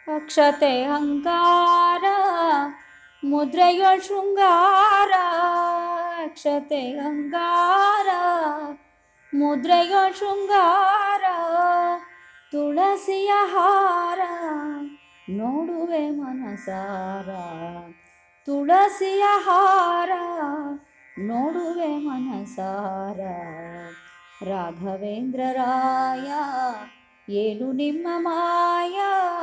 ಅಕ್ಷತೆ ಅಹಂಕಾರ ಮುದ್ರೆಯೊಳ್ ಶೃಂಗಾರ ಅಕ್ಷತೆ ಅಹಂಕಾರ ಮುದ್ರೆಯೊಳ್ ಶೃಂಗಾರ ತುಳಸಿಯ ಹಾರ ನೋಡುವೆ ಮನಸಾರ ತುಳಸಿಯ ಹಾರ ನೋಡುವೆ ಮನಸಾರ ರಾಘವೇಂದ್ರ ರಾಯ ಏನು ನಿಮ್ಮ ಮಾಯ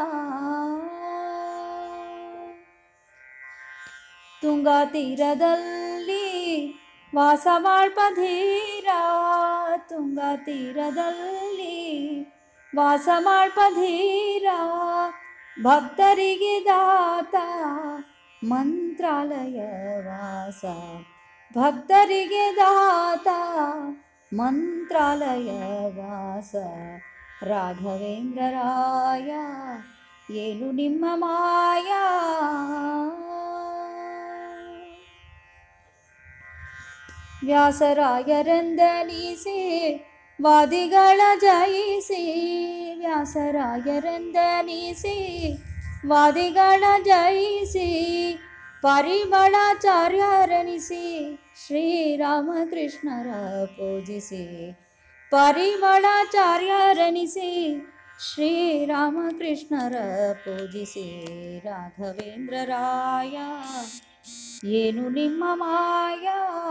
ತುಂಗಾ ತೀರದಲ್ಲಿ ವಾಸ ಮಾಡ್ಪಧೀರ ತುಂಗಾ ತೀರದಲ್ಲಿ ವಾಸ ಮಾಡ್ಪಧೀರ ಭಕ್ತರಿಗೆ ದಾತ ಮಂತ್ರಾಲಯ ವಾಸ ಭಕ್ತರಿಗೆ ದಾತ ಮಂತ್ರಾಲಯ ವಾಸ ರಾಘವೇಂದ್ರ ರಾಯ ಏನು ನಿಮ್ಮ ಮಾಯ ವ್ಯಾಸರಾಯರೆಂದನಿಸಿ ವಾದಿಗಳ ಜಯಿಸಿ ವ್ಯಾಸರಾಯರೆಂದನಿಸಿ ವಾದಿಗಳ ಜಯಿಸಿ ಪರಿಮಳಾಚಾರ್ಯರನಿಸಿ ಶ್ರೀರಾಮಕೃಷ್ಣರ ಪೂಜಿಸಿ ಪರಿಮಳಾಚಾರ್ಯರನಿಸಿ ಶ್ರೀರಾಮಕೃಷ್ಣರ ಪೂಜಿಸಿ ರಾಘವೇಂದ್ರ ರಾಯ ಏನು ನಿಮ್ಮ ಮಾಯ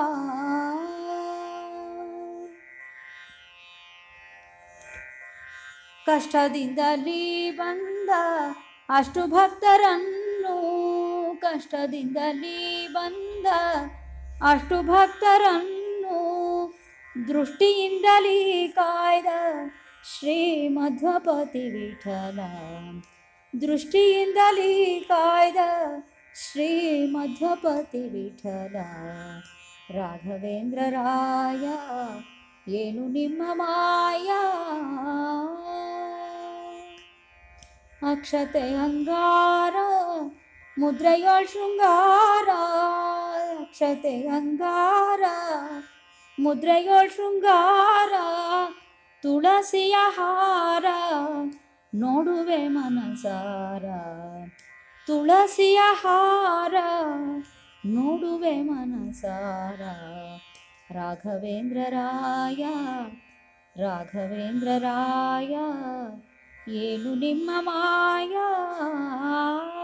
ಕಷ್ಟದಿಂದಲೇ ಬಂದ ಅಷ್ಟು ಭಕ್ತರನ್ನು ಕಷ್ಟದಿಂದಲೇ ಬಂದ ಅಷ್ಟು ಭಕ್ತರನ್ನು ದೃಷ್ಟಿಯಿಂದಲೇ ಕಾಯ್ದ ಶ್ರೀ ಮಧ್ವಪತಿ ವಿಠಲ ದೃಷ್ಟಿಯಿಂದಲೇ ಕಾಯ್ದ ಶ್ರೀ ಮಧ್ವಪತಿ ವಿಠಲ ರಾಘವೇಂದ್ರ ರಾಯ ಏನು ನಿಮ್ಮ ಮಾಯ ಅಕ್ಷತೆ ಅಂಗಾರ ಮುದ್ರೆಯೊಳ್ ಶೃಂಗಾರ ಅಕ್ಷತೆ ಅಂಗಾರ ಮುದ್ರೆಯೊಳ್ ಶೃಂಗಾರ ತುಳಸಿಯ ಹಾರ ನೋಡುವೆ ಮನಸಾರ ತುಳಸಿಯ ಹಾರ ನೋಡುವೆ ಮನಸಾರ ರಾಘವೇಂದ್ರ ರಾಯ ರಾಘವೇಂದ್ರ ರಾಯ ಏನು ನಿಮ್ಮ ಮಾಯ